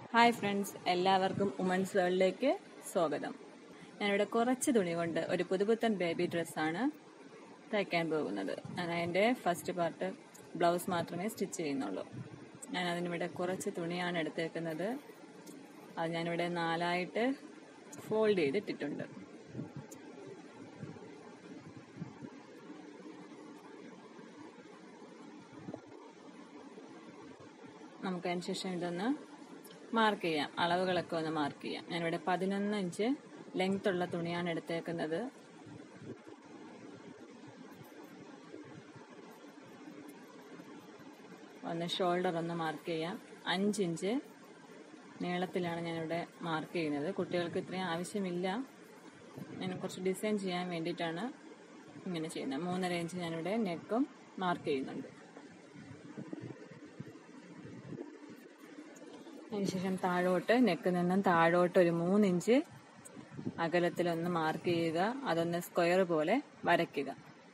hi friends എല്ലാവർക്കും ഉമൻസ് വേൾഡിലേക്ക് സ്വാഗതം ഞാനിവിടെ കുറച്ച് തുണി കൊണ്ട് ഒരു പുതുപുത്തൻ ബേബി ഡ്രസ്സാണ് തയ്ക്കാൻ പോകുന്നത് ഞാൻ അതിൻ്റെ ഫസ്റ്റ് പാർട്ട് ബ്ലൗസ് മാത്രമേ സ്റ്റിച്ച് ചെയ്യുന്നുള്ളൂ ഞാൻ അതിനിവിടെ കുറച്ച് തുണിയാണ് എടുത്തേക്കുന്നത് അത് ഞാനിവിടെ നാലായിട്ട് ഫോൾഡ് ചെയ്തിട്ടിട്ടുണ്ട് നമുക്ക് അതിന് ശേഷം ഇതൊന്ന് മാർക്ക് ചെയ്യാം അളവുകളൊക്കെ ഒന്ന് മാർക്ക് ചെയ്യാം ഞാനിവിടെ പതിനൊന്ന് ഇഞ്ച് ലെങ്ത് ഉള്ള തുണിയാണ് എടുത്തേക്കുന്നത് ഒന്ന് ഷോൾഡർ ഒന്ന് മാർക്ക് ചെയ്യാം അഞ്ച് ഇഞ്ച് നീളത്തിലാണ് ഞാനിവിടെ മാർക്ക് ചെയ്യുന്നത് കുട്ടികൾക്ക് ഇത്രയും ആവശ്യമില്ല ഞാൻ കുറച്ച് ഡിസൈൻ ചെയ്യാൻ വേണ്ടിയിട്ടാണ് ഇങ്ങനെ ചെയ്യുന്നത് മൂന്നര ഇഞ്ച് ഞാനിവിടെ നെക്കും മാർക്ക് ചെയ്യുന്നുണ്ട് അതിനുശേഷം താഴോട്ട് നെക്ക് നിന്നും താഴോട്ട് ഒരു മൂന്നിഞ്ച് അകലത്തിലൊന്ന് മാർക്ക് ചെയ്യുക അതൊന്ന് സ്ക്വയർ പോലെ വരയ്ക്കുക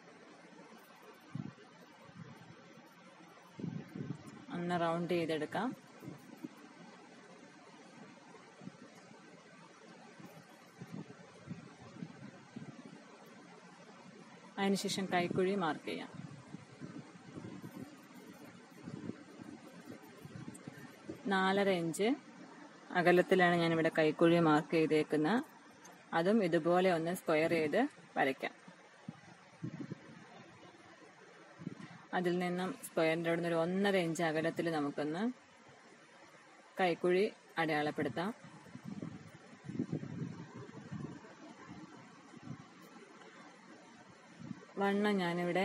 ഒന്ന് റൗണ്ട് ചെയ്തെടുക്കാം അതിനുശേഷം കൈക്കുഴി മാർക്ക് ചെയ്യാം നാലര ഇഞ്ച് അകലത്തിലാണ് ഞാനിവിടെ കൈക്കുഴി മാർക്ക് ചെയ്തേക്കുന്നത് അതും ഇതുപോലെ ഒന്ന് സ്ക്വയർ ചെയ്ത് വരയ്ക്കാം അതിൽ നിന്നും സ്ക്വയറിൻ്റെ അവിടെ നിന്ന് ഒരു ഒന്നര ഇഞ്ച് അകലത്തിൽ നമുക്കൊന്ന് കൈക്കുഴി അടയാളപ്പെടുത്താം വണ്ണം ഞാനിവിടെ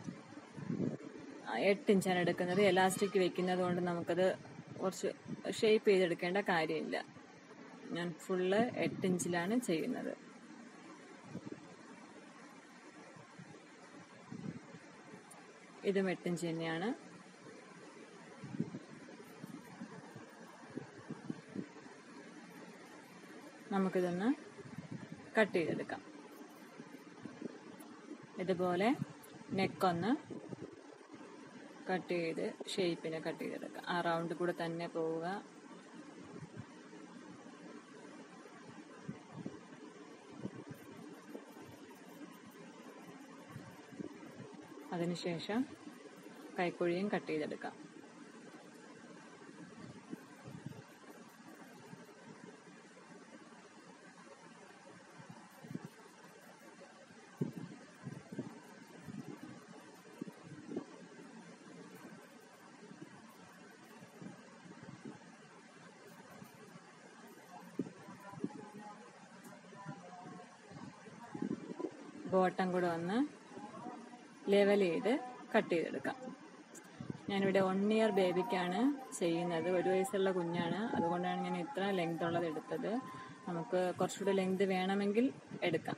എട്ട് ഇഞ്ചാണ് എടുക്കുന്നത് എലാസ്റ്റിക് വെക്കുന്നത് കൊണ്ട് നമുക്കത് കുറച്ച് ഷേപ്പ് ചെയ്തെടുക്കേണ്ട കാര്യമില്ല ഞാൻ ഫുള്ള് എട്ട് ഇഞ്ചിലാണ് ചെയ്യുന്നത് ഇതും എട്ടിഞ്ച് തന്നെയാണ് നമുക്കിതൊന്ന് കട്ട് ചെയ്തെടുക്കാം ഇതുപോലെ നെക്കൊന്ന് കട്ട് ചെയ്ത് ഷേപ്പിനെ കട്ട് ചെയ്തെടുക്കുക ആ റൗണ്ട് കൂടെ തന്നെ പോവുക അതിനുശേഷം കൈക്കുഴിയും കട്ട് ചെയ്തെടുക്കാം ബോട്ടം കൂടെ ഒന്ന് ലെവൽ ചെയ്ത് കട്ട് ചെയ്തെടുക്കാം ഞാനിവിടെ വൺ ഇയർ ബേബിക്കാണ് ചെയ്യുന്നത് ഒരു വയസ്സുള്ള കുഞ്ഞാണ് അതുകൊണ്ടാണ് ഞാൻ ഇത്ര ലെങ്ത് ഉള്ളത് എടുത്തത് നമുക്ക് കുറച്ചുകൂടെ ലെങ്ത് വേണമെങ്കിൽ എടുക്കാം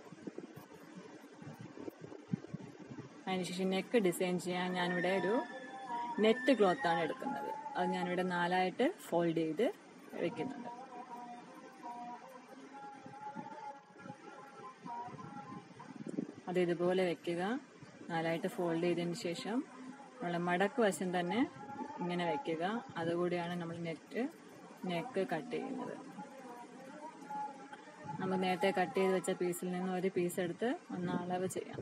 അതിനുശേഷം നെക്ക് ഡിസൈൻ ചെയ്യാൻ ഞാനിവിടെ ഒരു നെറ്റ് ക്ലോത്ത് ആണ് എടുക്കുന്നത് അത് ഞാനിവിടെ നാലായിട്ട് ഫോൾഡ് ചെയ്ത് വെക്കുന്നുണ്ട് അത് ഇതുപോലെ വെക്കുക നാലായിട്ട് ഫോൾഡ് ചെയ്തതിന് ശേഷം നമ്മൾ മടക്ക് വശം തന്നെ ഇങ്ങനെ വെക്കുക അതുകൂടിയാണ് നമ്മൾ നെറ്റ് നെക്ക് കട്ട് ചെയ്യുന്നത് നമ്മൾ നേരത്തെ കട്ട് ചെയ്ത് വെച്ച പീസിൽ നിന്ന് ഒരു പീസ് എടുത്ത് ഒന്ന് അളവ് ചെയ്യാം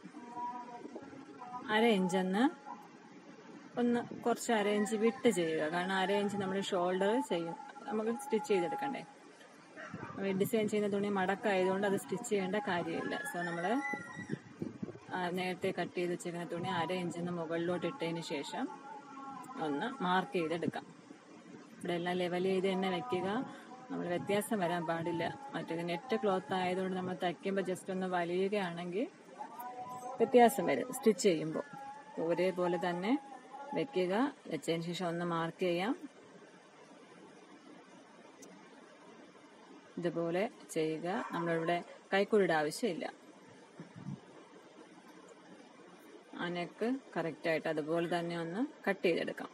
അര ഇഞ്ചെന്ന് ഒന്ന് കുറച്ച് അര ഇഞ്ച് വിട്ട് ചെയ്യുക കാരണം അര ഇഞ്ച് നമ്മൾ ഷോൾഡർ ചെയ്യും നമുക്ക് സ്റ്റിച്ച് ചെയ്തെടുക്കണ്ടേ ഡിസൈൻ ചെയ്യുന്ന തുണി മടക്കായതുകൊണ്ട് അത് സ്റ്റിച്ച് ചെയ്യേണ്ട കാര്യമില്ല സോ നമ്മൾ നേരത്തെ കട്ട് ചെയ്ത് വെച്ചിരിക്കുന്ന തുണി അര ഇഞ്ചിന് മുകളിലോട്ട് ഇട്ടതിന് ശേഷം ഒന്ന് മാർക്ക് ചെയ്തെടുക്കാം ഇവിടെ എല്ലാം ലെവൽ ചെയ്ത് തന്നെ വെക്കുക നമ്മൾ വ്യത്യാസം വരാൻ പാടില്ല മറ്റേത് നെറ്റ് ക്ലോത്ത് ആയതുകൊണ്ട് നമ്മൾ തയ്ക്കുമ്പോൾ ജസ്റ്റ് ഒന്ന് വലിയുകയാണെങ്കിൽ വ്യത്യാസം വരും സ്റ്റിച്ച് ചെയ്യുമ്പോൾ ഒരേപോലെ തന്നെ വെക്കുക വെച്ചതിന് ശേഷം ഒന്ന് മാർക്ക് ചെയ്യാം ഇതുപോലെ ചെയ്യുക നമ്മളിവിടെ കൈക്കുഴിയുടെ ആവശ്യമില്ല ആ നെക്ക് കറക്റ്റായിട്ട് അതുപോലെ തന്നെ ഒന്ന് കട്ട് ചെയ്തെടുക്കാം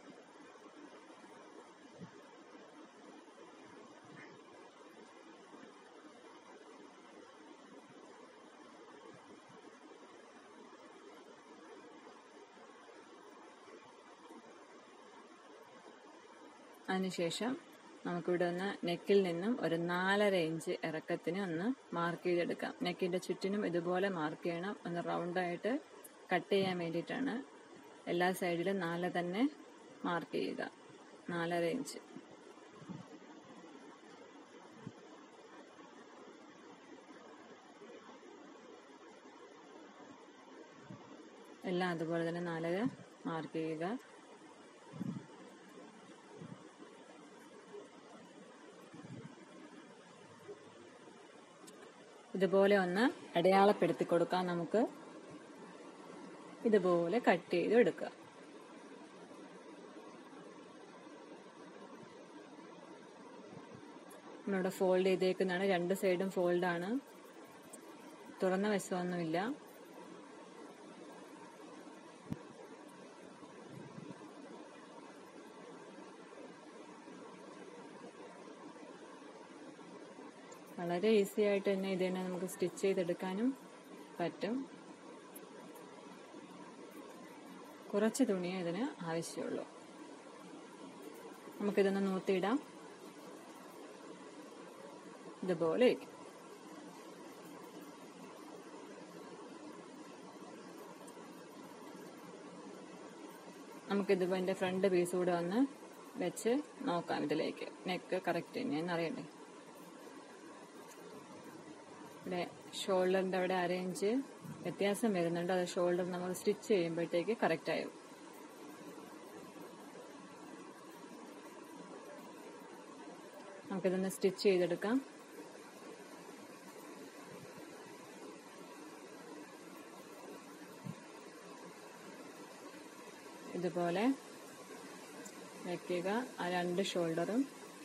അതിനുശേഷം നമുക്കിവിടെ ഒന്ന് നെക്കിൽ നിന്നും ഒരു നാലര ഇഞ്ച് ഇറക്കത്തിന് ഒന്ന് മാർക്ക് ചെയ്തെടുക്കാം നെക്കിന്റെ ചുറ്റിനും ഇതുപോലെ മാർക്ക് ചെയ്യണം ഒന്ന് റൗണ്ടായിട്ട് കട്ട് ചെയ്യാൻ വേണ്ടിയിട്ടാണ് എല്ലാ സൈഡിലും നാല് തന്നെ മാർക്ക് ചെയ്യുക നാലര ഇഞ്ച് എല്ലാം അതുപോലെ തന്നെ നാലര മാർക്ക് ചെയ്യുക ഇതുപോലെ ഒന്ന് അടയാളപ്പെടുത്തി കൊടുക്കാം നമുക്ക് ഇതുപോലെ കട്ട് ചെയ്ത് എടുക്കുക നമ്മളിവിടെ ഫോൾഡ് ചെയ്തേക്കുന്നതാണ് രണ്ട് സൈഡും ഫോൾഡാണ് തുറന്ന വശമൊന്നുമില്ല വളരെ ഈസി ആയിട്ട് തന്നെ ഇത് തന്നെ നമുക്ക് സ്റ്റിച്ച് ചെയ്തെടുക്കാനും പറ്റും കുറച്ച് തുണിയേ ഇതിന് ആവശ്യമുള്ളൂ നമുക്കിതൊന്ന് നൂത്തിയിടാം ഇതുപോലെ ഇരിക്കും നമുക്കിത് ഇതിന്റെ ഫ്രണ്ട് പീസ് കൂടെ ഒന്ന് വെച്ച് നോക്കാം ഇതിലേക്ക് നെക്ക് കറക്റ്റ് തന്നെയെന്ന് അറിയണ്ടേ ഇവിടെ ഷോൾഡറിന്റെ അവിടെ അരയിഞ്ച് വ്യത്യാസം വരുന്നുണ്ട് അത് ഷോൾഡർ നമ്മൾ സ്റ്റിച്ച് ചെയ്യുമ്പോഴത്തേക്ക് കറക്റ്റ് ആയും നമുക്കിതൊന്ന് സ്റ്റിച്ച് ചെയ്തെടുക്കാം ഇതുപോലെ വയ്ക്കുക ആ രണ്ട് ഷോൾഡറും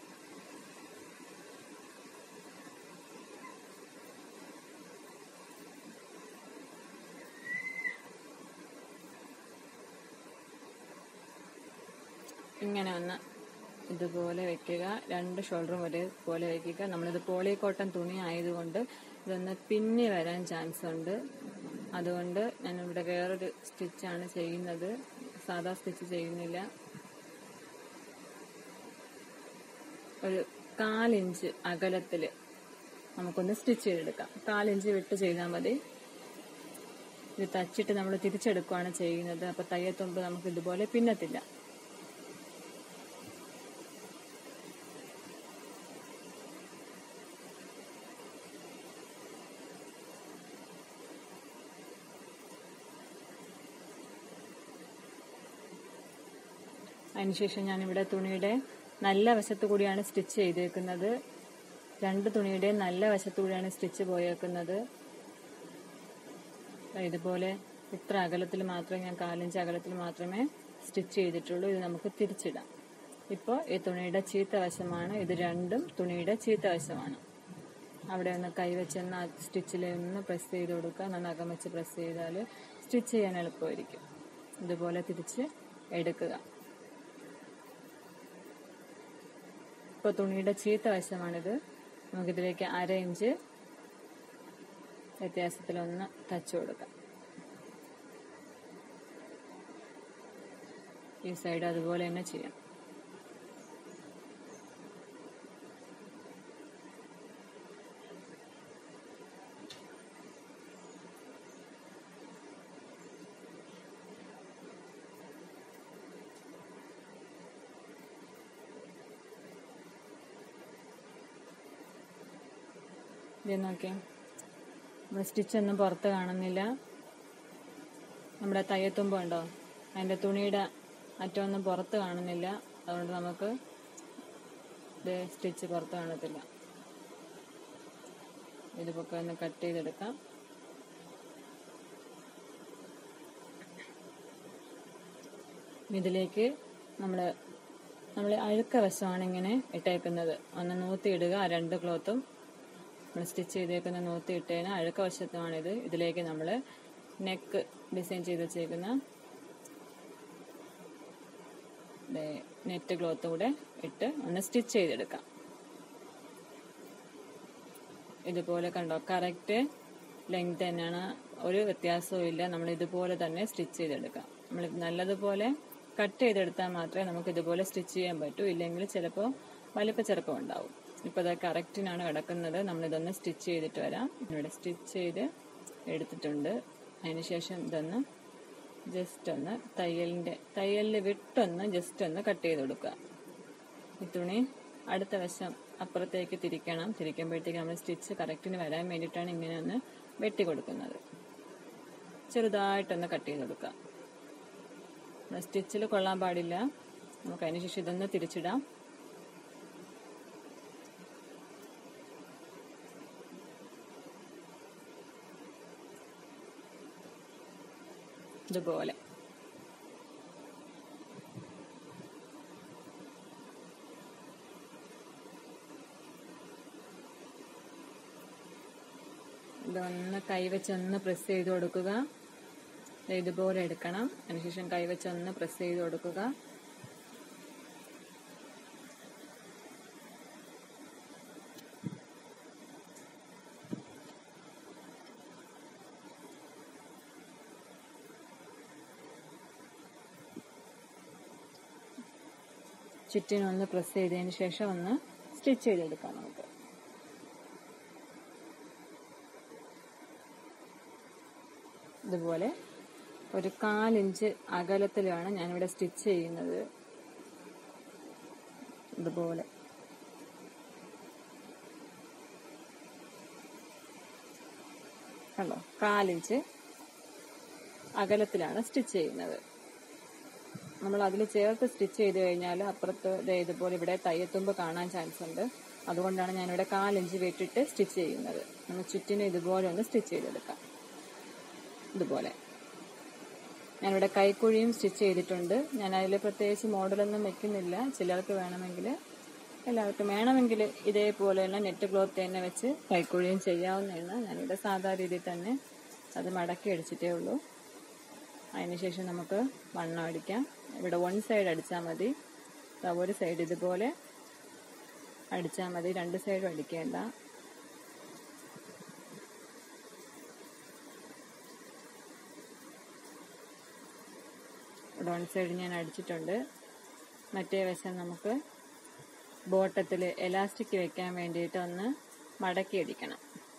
ഇങ്ങനെ ഒന്ന് ഇതുപോലെ വെക്കുക രണ്ട് ഷോൾഡറും ഒരേപോലെ വെക്കുക നമ്മളിത് പോളി കോട്ടൺ തുണി ആയതുകൊണ്ട് ഇതൊന്ന് പിന്നി വരാൻ ചാൻസ് ഉണ്ട് അതുകൊണ്ട് ഞാൻ ഇവിടെ വേറൊരു സ്റ്റിച്ചാണ് ചെയ്യുന്നത് സാധാ സ്റ്റിച്ച് ചെയ്യുന്നില്ല ഒരു കാലിഞ്ച് അകലത്തിൽ നമുക്കൊന്ന് സ്റ്റിച്ച് ചെയ്തെടുക്കാം കാലിഞ്ച് വിട്ട് ചെയ്താൽ മതി ഇത് തച്ചിട്ട് നമ്മൾ തിരിച്ചെടുക്കുകയാണ് ചെയ്യുന്നത് അപ്പൊ തയ്യത്തുമ്പ് നമുക്ക് ഇതുപോലെ പിന്നത്തില്ല അതിനുശേഷം ഞാനിവിടെ തുണിയുടെ നല്ല വശത്തു കൂടിയാണ് സ്റ്റിച്ച് ചെയ്തേക്കുന്നത് രണ്ട് തുണിയുടെ നല്ല വശത്തു കൂടിയാണ് സ്റ്റിച്ച് പോയേക്കുന്നത് ഇതുപോലെ ഇത്ര അകലത്തിൽ മാത്രമേ ഞാൻ കാലിഞ്ച് അകലത്തിൽ മാത്രമേ സ്റ്റിച്ച് ചെയ്തിട്ടുള്ളൂ ഇത് നമുക്ക് തിരിച്ചിടാം ഇപ്പോൾ ഈ തുണിയുടെ ചീത്ത വശമാണ് ഇത് രണ്ടും തുണിയുടെ ചീത്ത വശമാണ് അവിടെ ഒന്ന് കൈവച്ചെന്ന് ആ സ്റ്റിച്ചിൽ ഒന്ന് പ്രസ് ചെയ്ത് കൊടുക്കുക നന്നാക്കം വെച്ച് പ്രസ് ചെയ്താൽ സ്റ്റിച്ച് ചെയ്യാൻ എളുപ്പമായിരിക്കും ഇതുപോലെ തിരിച്ച് എടുക്കുക ഇപ്പോൾ തുണിയുടെ ചീത്ത വശമാണിത് നമുക്കിതിലേക്ക് അര ഇഞ്ച് വ്യത്യാസത്തിലൊന്ന് തച്ചു കൊടുക്കാം ഈ സൈഡ് അതുപോലെ തന്നെ ചെയ്യാം ഇത് നോക്കിയാൽ നമ്മുടെ സ്റ്റിച്ചൊന്നും പുറത്ത് കാണുന്നില്ല നമ്മുടെ തയ്യത്തുമ്പ് ഉണ്ടോ അതിൻ്റെ തുണിയുടെ അറ്റമൊന്നും പുറത്ത് കാണുന്നില്ല അതുകൊണ്ട് നമുക്ക് ഇത് സ്റ്റിച്ച് പുറത്ത് കാണത്തില്ല ഇതുപൊക്കെ ഒന്ന് കട്ട് ചെയ്തെടുക്കാം ഇതിലേക്ക് നമ്മൾ നമ്മൾ അഴുക്ക വശമാണ് ഇങ്ങനെ ഇട്ടേക്കുന്നത് ഒന്ന് നൂത്തിയിടുക ആ രണ്ട് ക്ലോത്തും നമ്മൾ സ്റ്റിച്ച് ചെയ്തേക്കുന്ന നൂത്തി ഇട്ടതിന് അഴുക്ക വശത്തുമാണിത് ഇതിലേക്ക് നമ്മൾ നെക്ക് ഡിസൈൻ ചെയ്ത് വെച്ചേക്കുന്ന നെറ്റ് ക്ലോത്ത് കൂടെ ഇട്ട് ഒന്ന് സ്റ്റിച്ച് ചെയ്തെടുക്കാം ഇതുപോലെ കണ്ടോ കറക്റ്റ് ലെങ്ത് തന്നെയാണ് ഒരു വ്യത്യാസവും ഇല്ല നമ്മൾ ഇതുപോലെ തന്നെ സ്റ്റിച്ച് ചെയ്തെടുക്കാം നമ്മൾ നല്ലതുപോലെ കട്ട് ചെയ്തെടുത്താൽ മാത്രമേ നമുക്ക് ഇതുപോലെ സ്റ്റിച്ച് ചെയ്യാൻ പറ്റൂ ഇല്ലെങ്കിൽ ചിലപ്പോൾ വലിപ്പച്ചെറുപ്പം ഉണ്ടാവും ഇപ്പോൾ അത് കറക്റ്റിനാണ് കിടക്കുന്നത് നമ്മളിതൊന്ന് സ്റ്റിച്ച് ചെയ്തിട്ട് വരാം ഇവിടെ സ്റ്റിച്ച് ചെയ്ത് എടുത്തിട്ടുണ്ട് അതിനുശേഷം ഇതൊന്ന് ജസ്റ്റ് ഒന്ന് തയ്യലിൻ്റെ തയ്യലിൽ വിട്ടൊന്ന് ജസ്റ്റ് ഒന്ന് കട്ട് ചെയ്ത് കൊടുക്കുക ഈ തുണി അടുത്ത വശം അപ്പുറത്തേക്ക് തിരിക്കണം തിരിക്കുമ്പോഴത്തേക്ക് നമ്മൾ സ്റ്റിച്ച് കറക്റ്റിന് വരാൻ വേണ്ടിയിട്ടാണ് ഇങ്ങനെ ഒന്ന് വെട്ടി കൊടുക്കുന്നത് ചെറുതായിട്ടൊന്ന് കട്ട് ചെയ്ത് കൊടുക്കുക സ്റ്റിച്ചിൽ കൊള്ളാൻ പാടില്ല നമുക്ക് അതിന് ശേഷം ഇതൊന്ന് തിരിച്ചിടാം ഇതുപോലെ ഇതൊന്ന് കൈവച്ചൊന്ന് പ്രസ് ചെയ്ത് കൊടുക്കുക ദേ ഇതുപോലെ എടുക്കണം അതിനുശേഷം കൈവച്ചൊന്ന് പ്രസ് ചെയ്ത് കൊടുക്കുക ചുറ്റിനൊന്ന് പ്രസ് ചെയ്തതിന് ശേഷം ഒന്ന് സ്റ്റിച്ച് ചെയ്തെടുക്കാം നമുക്ക് ഇതുപോലെ ഒരു കാലിഞ്ച് അകലത്തിലാണ് ഞാനിവിടെ സ്റ്റിച്ച് ചെയ്യുന്നത് ഇതുപോലെ കണ്ടോ കാലിഞ്ച് അകലത്തിലാണ് സ്റ്റിച്ച് ചെയ്യുന്നത് നമ്മൾ അതിൽ ചേർത്ത് സ്റ്റിച്ച് ചെയ്ത് കഴിഞ്ഞാൽ അപ്പുറത്ത് ദേ ഇതുപോലെ ഇവിടെ തയ്യത്തുമ്പ് കാണാൻ ചാൻസ് ഉണ്ട് അതുകൊണ്ടാണ് ഞാനിവിടെ കാലിഞ്ച് വിട്ടിട്ട് സ്റ്റിച്ച് ചെയ്യുന്നത് നമ്മൾ ചുറ്റിനും ഇതുപോലെ ഒന്ന് സ്റ്റിച്ച് ചെയ്തെടുക്കാം ഇതുപോലെ ഞാനിവിടെ കൈക്കുഴിയും സ്റ്റിച്ച് ചെയ്തിട്ടുണ്ട് ഞാൻ അതിൽ പ്രത്യേകിച്ച് മോഡലൊന്നും വെക്കുന്നില്ല ചിലർക്ക് വേണമെങ്കിൽ എല്ലാവർക്കും വേണമെങ്കിൽ ഇതേപോലെ തന്നെ നെറ്റ് ക്ലോത്ത് തന്നെ വെച്ച് കൈക്കുഴിയും ചെയ്യാവുന്നതാണ് ഞാനിവിടെ സാധാ രീതിയിൽ തന്നെ അത് മടക്കി അടിച്ചിട്ടേ ഉള്ളൂ അതിനുശേഷം നമുക്ക് വണ്ണം അടിക്കാം ഇവിടെ വൺ സൈഡ് അടിച്ചാൽ മതി ദാ ഒരു സൈഡ് ഇതുപോലെ അടിച്ചാൽ മതി രണ്ട് സൈഡും അടിക്കേണ്ട ഇവിടെ വൺ സൈഡ് ഞാൻ അടിച്ചിട്ടുണ്ട് മറ്റേ വശം നമുക്ക് ബോട്ടത്തിൽ എലാസ്റ്റിക് വെക്കാൻ വേണ്ടിയിട്ട് ഒന്ന് മടക്കി അടിക്കണം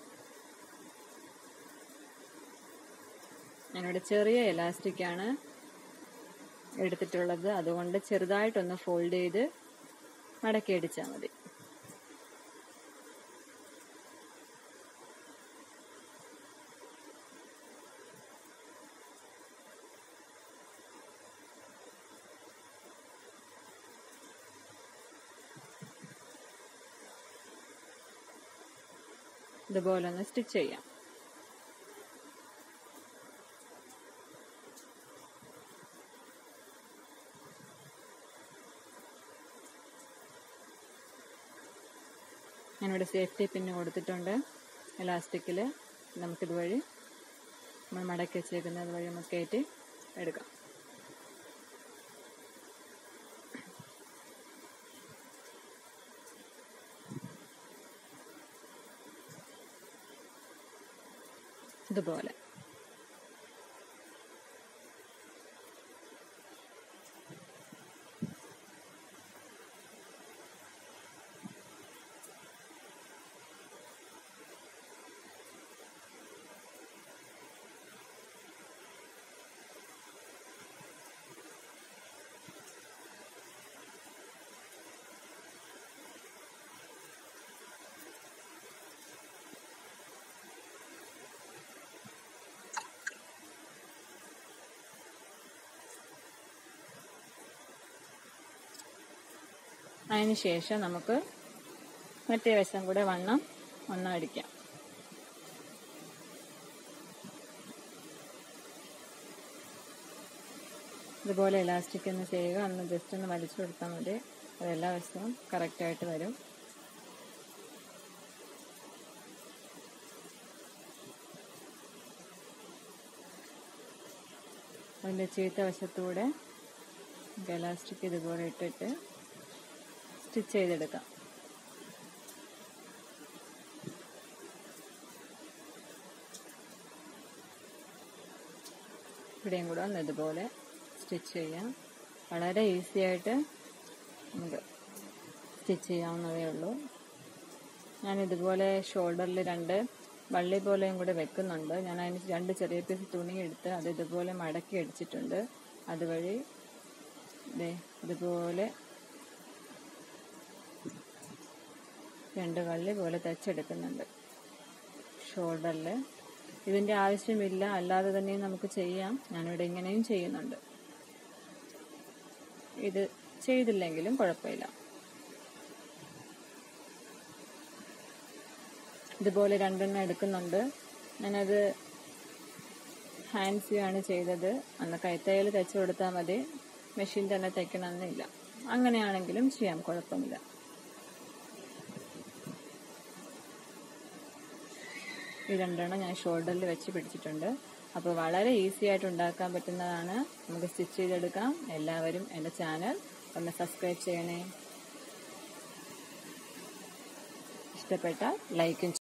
ഞാനിവിടെ ചെറിയ എലാസ്റ്റിക് ആണ് എടുത്തിട്ടുള്ളത് അതുകൊണ്ട് ചെറുതായിട്ടൊന്ന് ഫോൾഡ് ചെയ്ത് മടക്കി അടിച്ചാൽ മതി ഇതുപോലെ ഒന്ന് സ്റ്റിച്ച് ചെയ്യാം ഞാനിവിടെ സേഫ്റ്റി പിന്ന് കൊടുത്തിട്ടുണ്ട് എലാസ്റ്റിക്കിൽ നമുക്കിതുവഴി നമ്മൾ മടക്കി വെച്ചേക്കുന്നത് വഴി നമുക്ക് കയറ്റി എടുക്കാം ഇതുപോലെ അതിന് ശേഷം നമുക്ക് മറ്റേ വശം കൂടെ വണ്ണം ഒന്ന് അടിക്കാം ഇതുപോലെ ഇലാസ്റ്റിക് ഒന്ന് ചെയ്യുക ഒന്ന് ജസ്റ്റ് ഒന്ന് വലിച്ചു കൊടുത്താൽ മതി അത് എല്ലാ വശവും കറക്റ്റായിട്ട് വരും അതിൻ്റെ ചീത്ത വശത്തൂടെ ഇലാസ്റ്റിക് ഇതുപോലെ ഇട്ടിട്ട് സ്റ്റിച്ച് ചെയ്തെടുക്കാം ഇവിടെയും കൂടെ ഒന്ന് ഇതുപോലെ സ്റ്റിച്ച് ചെയ്യാം വളരെ ഈസി ആയിട്ട് നമുക്ക് സ്റ്റിച്ച് ചെയ്യാവുന്നതേ ഉള്ളൂ ഞാൻ ഇതുപോലെ ഷോൾഡറിൽ രണ്ട് വള്ളി പോലെയും കൂടെ വെക്കുന്നുണ്ട് ഞാൻ അതിന് രണ്ട് ചെറിയ പീസ് തുണി എടുത്ത് അത് ഇതുപോലെ മടക്കി അടിച്ചിട്ടുണ്ട് അതുവഴി ദേ ഇതുപോലെ രണ്ട് വള്ളി പോലെ തച്ചെടുക്കുന്നുണ്ട് ഷോൾഡറിൽ ഇതിൻ്റെ ആവശ്യമില്ല അല്ലാതെ തന്നെ നമുക്ക് ചെയ്യാം ഞാനിവിടെ ഇങ്ങനെയും ചെയ്യുന്നുണ്ട് ഇത് ചെയ്തില്ലെങ്കിലും കുഴപ്പമില്ല ഇതുപോലെ രണ്ടെണ്ണം എടുക്കുന്നുണ്ട് ഞാനത് ഹാൻഡ്സി ആണ് ചെയ്തത് അന്ന് കൈത്തയ്യൽ തയ്ച്ചു കൊടുത്താൽ മതി മെഷീൻ തന്നെ തയ്ക്കണമെന്നില്ല അങ്ങനെയാണെങ്കിലും ചെയ്യാം കുഴപ്പമില്ല ഈ രണ്ടെണ്ണം ഞാൻ ഷോൾഡറിൽ വെച്ച് പിടിച്ചിട്ടുണ്ട് അപ്പോൾ വളരെ ഈസി ആയിട്ട് ഉണ്ടാക്കാൻ പറ്റുന്നതാണ് നമുക്ക് സ്റ്റിച്ച് ചെയ്തെടുക്കാം എല്ലാവരും എൻ്റെ ചാനൽ ഒന്ന് സബ്സ്ക്രൈബ് ചെയ്യണേ ഇഷ്ടപ്പെട്ടാൽ ലൈക്കും